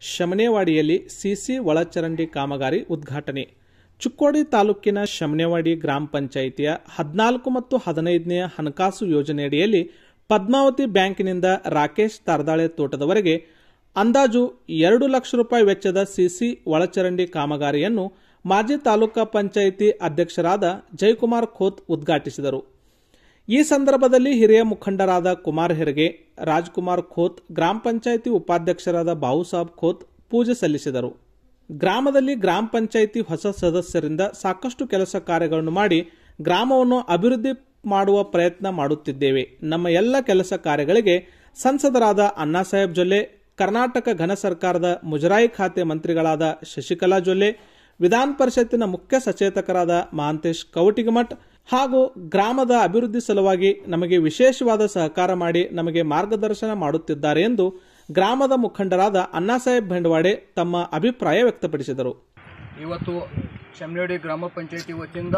ಶಮನೇವಾಡಿಯಲ್ಲಿ CC ಒಳಚರಂಡಿ ಕಾಮಗಾರಿ ಉದ್ಘಾಟನೆ ಚುಕ್ಕೋಡಿ ತಾಲೂಕಿನ ಶಮನೇವಾಡಿ ಗ್ರಾಮ ಪಂಚಾಯಿತಿಯ ಹದಿನಾಲ್ಕು ಮತ್ತು ಹದಿನೈದನೆಯ ಹಣಕಾಸು ಯೋಜನೆಯಡಿಯಲ್ಲಿ ಪದ್ಮಾವತಿ ಬ್ಯಾಂಕಿನಿಂದ ರಾಕೇಶ್ ತಾರ್ದಾಳೆ ತೋಟದವರೆಗೆ ಅಂದಾಜು ಎರಡು ಲಕ್ಷ ರೂಪಾಯಿ ವೆಚ್ಚದ ಸಿಸಿ ಒಳಚರಂಡಿ ಕಾಮಗಾರಿಯನ್ನು ಮಾಜಿ ತಾಲೂಕಾ ಪಂಚಾಯಿತಿ ಅಧ್ಯಕ್ಷರಾದ ಜಯಕುಮಾರ್ ಖೋತ್ ಉದ್ಘಾಟಿಸಿದರು ಈ ಸಂದರ್ಭದಲ್ಲಿ ಹಿರಿಯ ಮುಖಂಡರಾದ ಕುಮಾರ್ ಹೆರ್ಗೆ ರಾಜ್ಕುಮಾರ್ ಖೋತ್ ಗ್ರಾಮ ಪಂಚಾಯಿತಿ ಉಪಾಧ್ಯಕ್ಷರಾದ ಬಾವುಸಾಬ್ ಖೋತ್ ಪೂಜೆ ಸಲ್ಲಿಸಿದರು ಗ್ರಾಮದಲ್ಲಿ ಗ್ರಾಮ ಪಂಚಾಯಿತಿ ಹೊಸ ಸದಸ್ಯರಿಂದ ಸಾಕಷ್ಟು ಕೆಲಸ ಕಾರ್ಯಗಳನ್ನು ಮಾಡಿ ಗ್ರಾಮವನ್ನು ಅಭಿವೃದ್ಧಿ ಮಾಡುವ ಪ್ರಯತ್ನ ಮಾಡುತ್ತಿದ್ದೇವೆ ನಮ್ಮ ಎಲ್ಲ ಕೆಲಸ ಕಾರ್ಯಗಳಿಗೆ ಸಂಸದರಾದ ಅಣ್ಣಾಸಾಹೇಬ್ ಜೊಲ್ಲೆ ಕರ್ನಾಟಕ ಘನ ಸರ್ಕಾರದ ಮುಜರಾಯಿ ಖಾತೆ ಮಂತ್ರಿಗಳಾದ ಶಶಿಕಲಾ ಜೊಲ್ಲೆ ವಿಧಾನ ಪರಿಷತ್ತಿನ ಮುಖ್ಯ ಸಚೇತಕರಾದ ಮಹಾಂತೇಶ್ ಕವಟಿಗಮಠ್ ಹಾಗೂ ಗ್ರಾಮದ ಅಭಿವೃದ್ಧಿ ಸಲುವಾಗಿ ನಮಗೆ ವಿಶೇಷವಾದ ಸಹಕಾರ ಮಾಡಿ ನಮಗೆ ಮಾರ್ಗದರ್ಶನ ಮಾಡುತ್ತಿದ್ದಾರೆ ಎಂದು ಗ್ರಾಮದ ಮುಖಂಡರಾದ ಅಣ್ಣಾಸಾಹೇಬ್ ಭಂಡವಾಡೆ ತಮ್ಮ ಅಭಿಪ್ರಾಯ ವ್ಯಕ್ತಪಡಿಸಿದರು ಇವತ್ತು ಶಮನೇಡಿ ಗ್ರಾಮ ಪಂಚಾಯತಿ ವತಿಯಿಂದ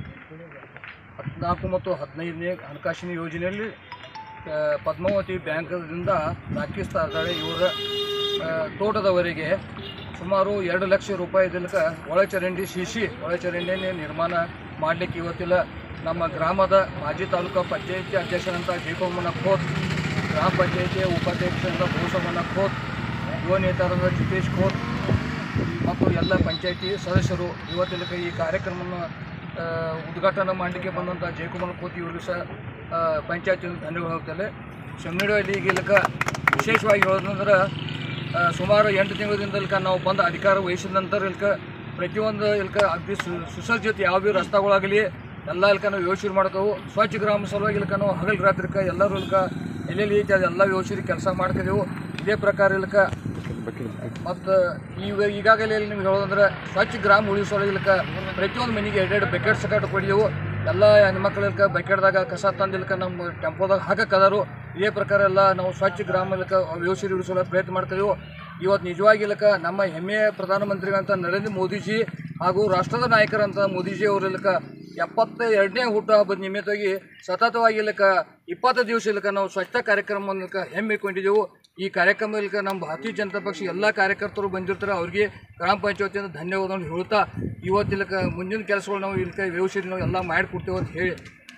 ಹದಿನಾಲ್ಕು ಮತ್ತು ಹದಿನೈದನೇ ಹಣಕಾಸಿನ ಯೋಜನೆಯಲ್ಲಿ ಆ, ಪದ್ಮಾವತಿ ಬ್ಯಾಂಕ್ದಿಂದ ರಾಕೇಶ್ ತಾರ್ದಾಳೆ ಇವರ ಆ, ತೋಟದವರೆಗೆ ಸುಮಾರು ಎರಡು ಲಕ್ಷ ರೂಪಾಯಿ ದಿನಕ ಒಳಚರಂಡಿ ಶಿಶಿ ಒಳಚರಂಡಿನೇ ನಿರ್ಮಾಣ ಮಾಡಲಿಕ್ಕೆ ಇವತ್ತಿಲ್ಲ ನಮ್ಮ ಗ್ರಾಮದ ಮಾಜಿ ತಾಲೂಕಾ ಪಂಚಾಯತಿ ಅಧ್ಯಕ್ಷರಂತ ಜಯಕೋಮನ ಖೋತ್ ಗ್ರಾಮ ಪಂಚಾಯತಿಯ ಉಪಾಧ್ಯಕ್ಷರಂತ ಭೂಸಮನ ಖೋತ್ ಯುವ ನೇತಾರದ ಜಿತೇಶ್ ಖೋತ್ ಮತ್ತು ಎಲ್ಲ ಪಂಚಾಯತಿ ಸದಸ್ಯರು ಇವತ್ತಿನ ಈ ಕಾರ್ಯಕ್ರಮವನ್ನು ಆ, ಉದ್ಘಾಟನೆ ಮಾಡಲಿಕ್ಕೆ ಬಂದಂಥ ಜಯಕುಮಾರ್ ಕೋತಿ ಇವರಿಗೂ ಸಹ ಆ, ಪಂಚಾಯತಿ ಧನ್ಯವಾದ ಹೇಳ್ತೇನೆ ಶಮ್ಮಿಡಿಯಲ್ಲಿ ಈಗ ಇಲ್ಲಕ ವಿಶೇಷವಾಗಿ ಹೇಳೋದಂದ್ರೆ ಆ, ಸುಮಾರು ಎಂಟು ತಿಂಗಳಿಂದ ಇಲ್ಕ ನಾವು ಬಂದ ಅಧಿಕಾರ ವಹಿಸಿದ ನಂತರ ಇಲ್ಕ ಪ್ರತಿಯೊಂದು ಇಲ್ಕ ಅಗ್ದಿ ಸು ಸುಸಜ್ಜಿತ ಯಾವ ಭೀ ರಸ್ತೆಗಳಾಗಲಿ ಎಲ್ಲ ಇಲ್ಕ ನಾವು ಯೋಚನೆ ಮಾಡ್ತೇವೆ ಸ್ವಚ್ಛ ಗ್ರಾಮ ಸಲುವಾಗಿ ಇಲ್ಕ ನಾವು ಹಗಲು ರಾತ್ರಿಕ ಎಲ್ಲರೂ ಇಲ್ಕ ಎಲ್ಲೆಲ್ಲಿ ಐತೆ ಅದೆಲ್ಲ ಯೋಚನೆ ಕೆಲಸ ಮಾಡ್ತಿದ್ದೆವು ಇದೇ ಪ್ರಕಾರ ಇಲ್ಕ ಮತ್ತು ಈಗ ಈಗಾಗಲೇ ಇಲ್ಲಿ ನಿಮ್ಗೆ ಹೇಳೋದಂದ್ರೆ ಸ್ವಚ್ಛ ಗ್ರಾಮ ಉಳಿಸೋಲಿಕ್ಕ ಪ್ರತಿಯೊಂದು ಮನೆಗೆ ಎರಡೆರಡು ಬಕೆಟ್ ಸಕಟ್ ಕೊಡಿದೆವು ಎಲ್ಲ ಹೆಣ್ಮಕ್ಳಿಲ್ಕ ಬಕೆಟ್ದಾಗ ಕಸ ತಂದಿಲ್ಕ ನಮ್ಮ ಟೆಂಪೋದಾಗ ಹಾಕಕ್ಕದಾರು ಇದೇ ಪ್ರಕಾರ ಎಲ್ಲ ನಾವು ಸ್ವಚ್ಛ ಗ್ರಾಮ ಇಲ್ಕ ವ್ಯವಸ್ಥೆ ಉಳಿಸಲು ಪ್ರಯತ್ನ ಮಾಡ್ತಿದ್ದೆವು ಇವತ್ತು ನಿಜವಾಗಿ ಇಲ್ಲಕ ನಮ್ಮ ಹೆಮ್ಮೆಯ ಪ್ರಧಾನಮಂತ್ರಿಗಳಂತ ನರೇಂದ್ರ ಮೋದಿಜಿ ಹಾಗೂ ರಾಷ್ಟ್ರದ ನಾಯಕರಂತ ಮೋದಿಜಿ ಅವರು ಇಲ್ಲಕ ಎಪ್ಪತ್ತ ಎರಡನೇ ಹುಟ್ಟುಹಬ್ಬದ ನಿಮಿತ್ತವಾಗಿ ಸತತವಾಗಿ ಇಲ್ಲಕ ಇಪ್ಪತ್ತು ದಿವಸ ಇಲ್ಲಕ ನಾವು ಸ್ವಚ್ಛತಾ ಕಾರ್ಯಕ್ರಮವನ್ನು ಇಲ್ಕ ಹೆಮ್ಮೆಕೊಂಡಿದ್ದೆವು ಈ ಕಾರ್ಯಕ್ರಮ ಇಲ್ಕ ನಮ್ಮ ಭಾರತೀಯ ಜನತಾ ಪಕ್ಷ ಎಲ್ಲ ಕಾರ್ಯಕರ್ತರು ಬಂದಿರ್ತಾರೆ ಅವ್ರಿಗೆ ಗ್ರಾಮ ಪಂಚಾಯತಿಯಿಂದ ಧನ್ಯವಾದವನ್ನು ಹೇಳ್ತಾ ಇವತ್ತು ಇಲ್ಲಕ ಮುಂದಿನ ಕೆಲಸಗಳು ನಾವು ಇಲ್ಕ ವ್ಯವಸ್ಥೆ ನಾವು ಎಲ್ಲ ಮಾಡಿಕೊಡ್ತೇವೆ ಅಂತ ಹೇಳಿ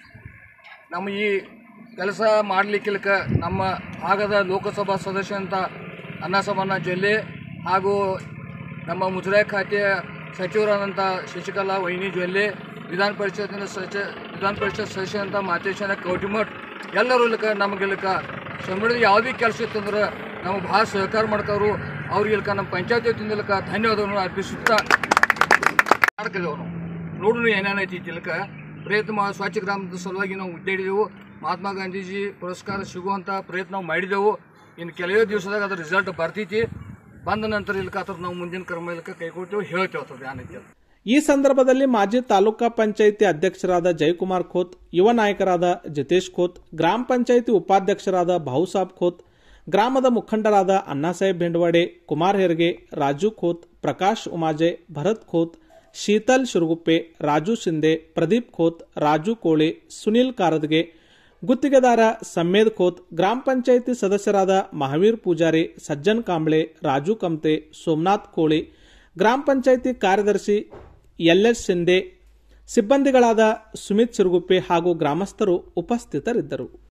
ನಮ್ಮ ಈ ಕೆಲಸ ಮಾಡಲಿಕ್ಕಿಲ್ಕ ನಮ್ಮ ಭಾಗದ ಲೋಕಸಭಾ ಸದಸ್ಯ ಅಂತ ಅನ್ನಸಮನ್ನ ಜೊಲ್ಲೆ ಹಾಗೂ ನಮ್ಮ ಮುಜರಾಯಿ ಖಾತೆಯ ಸಚಿವರಾದಂಥ ಶಶಿಕಲಾ ವೈನಿ ಜೊಲ್ಲೆ ವಿಧಾನ ಪರಿಷತ್ತಿನ ಸಚ ವಿಧಾನ ಪರಿಷತ್ ಸದಸ್ಯ ಅಂತ ಮಾತೇಶನ ಕೌಟಿಮಠ್ ಎಲ್ಲರೂ ಇಲ್ಲಕ ನಮಗೆ ಇಲ್ಲಕ ಸಂಬಳದ ಯಾವುದೇ ಕೆಲಸ ಇತ್ತಂದ್ರೆ ನಮಗೆ ಭಾಳ ಸಹಕಾರ ಮಾಡ್ತಾರು ಅವ್ರಿಗೆ ಇಲ್ಕ ನಮ್ಮ ಪಂಚಾಯತಿ ವತಿಯಿಂದಲಕ ಧನ್ಯವಾದವನ್ನು ಅರ್ಪಿಸುತ್ತಾ ಮಾಡ್ತಿದ್ದೇವೆ ನಾವು ನೋಡೋಣ ಏನೇನೈತಿ ತಿಲಕ ಪ್ರಯತ್ನ ಮಾ ಸ್ವಚ್ಛ ಗ್ರಾಮದ ಸಲುವಾಗಿ ನಾವು ಹುಡ್ಡಾಡಿದೆವು ಮಹಾತ್ಮ ಗಾಂಧೀಜಿ ಪುರಸ್ಕಾರ ಸಿಗುವಂಥ ಪ್ರಯತ್ನ ನಾವು ಮಾಡಿದೆವು ಇನ್ನು ಕೆಲವೇ ದಿವಸದಾಗ ಅದ್ರ ರಿಸಲ್ಟ್ ಬರ್ತೈತಿ ಬಂದ ನಂತರ ಇಲ್ಕ ಅದ್ರ ನಾವು ಮುಂದಿನ ಕ್ರಮ ಇಲ್ಕ ಕೈಗೊಳ್ತೇವೆ ಹೇಳ್ತೇವೆ ಅದ್ರ ಏನೈತಿ ಅದು ಈ ಸಂದರ್ಭದಲ್ಲಿ ಮಾಜಿ ತಾಲೂಕಾ ಪಂಚಾಯಿತಿ ಅಧ್ಯಕ್ಷರಾದ ಜಯಕುಮಾರ್ ಖೋತ್ ಯುವ ನಾಯಕರಾದ ಜಿತೇಶ್ ಖೋತ್ ಗ್ರಾಮ ಪಂಚಾಯಿತಿ ಉಪಾಧ್ಯಕ್ಷರಾದ ಬಾಹುಸಾಬ್ ಖೋತ್ ಗ್ರಾಮದ ಮುಖಂಡರಾದ ಅಣ್ಣಾಸಾಹೇಬ್ ಬೆಂಡವಾಡೆ ಕುಮಾರ್ ಹೆರ್ಗೆ ರಾಜು ಖೋತ್ ಪ್ರಕಾಶ್ ಉಮಾಜೆ ಭರತ್ ಖೋತ್ ಶೀತಲ್ ಶಿರುಗುಪ್ಪೆ ರಾಜು ಶಿಂದೆ ಪ್ರದೀಪ್ ಖೋತ್ ರಾಜು ಕೋಳೆ ಸುನಿಲ್ ಕಾರದ್ಗೆ ಗುತ್ತಿಗೆದಾರ ಸಮ್ಮೇದ್ ಖೋತ್ ಗ್ರಾಮ ಪಂಚಾಯಿತಿ ಸದಸ್ಯರಾದ ಮಹಾವೀರ್ ಪೂಜಾರಿ ಸಜ್ಜನ್ ಕಾಂಬ್ಳೆ ರಾಜು ಕಮ್ತೆ ಸೋಮನಾಥ್ ಕೋಳಿ ಗ್ರಾಮ ಪಂಚಾಯಿತಿ ಕಾರ್ಯದರ್ಶಿ ಎಲ್ಎಸ್ ಶಿಂದೆ ಸಿಬ್ಬಂದಿಗಳಾದ ಸುಮಿತ್ ಸಿರುಗುಪ್ಪೆ ಹಾಗೂ ಗ್ರಾಮಸ್ಥರು ಉಪಸ್ಥಿತರಿದ್ದರು